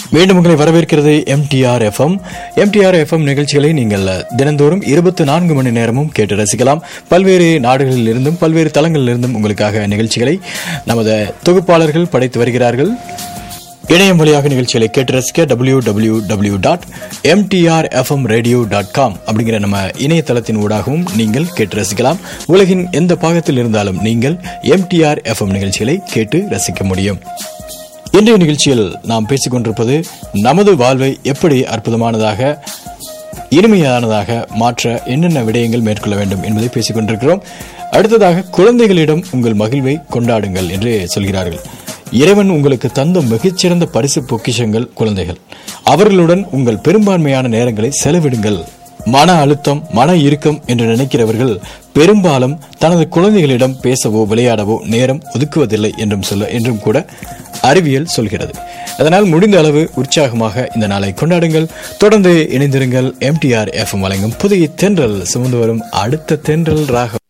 மீண்டும் உங்களை வரவேற்கிறது எம்டிஆர் எஃப்எம் எம்டிஆர் எஃப்எம் நிகழ்ச்சிகளை நீங்கள் தினந்தோறும் இருபத்தி நான்கு மணி நேரமும் கேட்டு ரசிக்கலாம் பல்வேறு நாடுகளில் இருந்தும் பல்வேறு தளங்களில் இருந்தும் உங்களுக்காக நிகழ்ச்சிகளை நமது தொகுப்பாளர்கள் படைத்து வருகிறார்கள் இணையம் வழியாக நிகழ்ச்சிகளை கேட்டு ரசிக்க W W W dot MTR FM radio dot com அப்படிங்கிற நம்ம இணையதளத்தின் ஊடாகவும் நீங்கள் கேட்டு ரசிக்கலாம் உலகின் எந்த பாகத்தில் இருந்தாலும் நீங்கள் எம்டிஆர் எஃப்எம் நிகழ்ச்சிகளை கேட்டு ரசிக்க முடியும் இன்றைய நிகழ்ச்சியில் நாம் பேசிக் கொண்டிருப்பது நமது வாழ்வை எப்படி அற்புதமானதாக இனிமையானதாக மாற்ற என்னென்ன விடயங்கள் மேற்கொள்ள வேண்டும் என்பதை பேசிக் கொண்டிருக்கிறோம் அடுத்ததாக குழந்தைகளிடம் உங்கள் மகிழ்வை கொண்டாடுங்கள் என்று சொல்கிறார்கள் இறைவன் உங்களுக்கு தந்த மிகச்சிறந்த பரிசு பொக்கிஷங்கள் குழந்தைகள் அவர்களுடன் உங்கள் பெரும்பான்மையான நேரங்களை செலவிடுங்கள் மன அழுத்தம் மன இறுக்கம் என்று நினைக்கிறவர்கள் பெரும்பாலும் தனது குழந்தைகளிடம் பேசவோ விளையாடவோ நேரம் ஒதுக்குவதில்லை என்றும் சொல்ல என்றும் கூட அறிவியல் சொல்கிறது அதனால் முடிந்த அளவு உற்சாகமாக இந்த நாளை கொண்டாடுங்கள் தொடர்ந்து இணைந்திருங்கள் எம்டிஆர் எஃப்எம் வழங்கும் புதிய தென்றல் சுமந்து வரும் அடுத்த தென்றல் ராகம்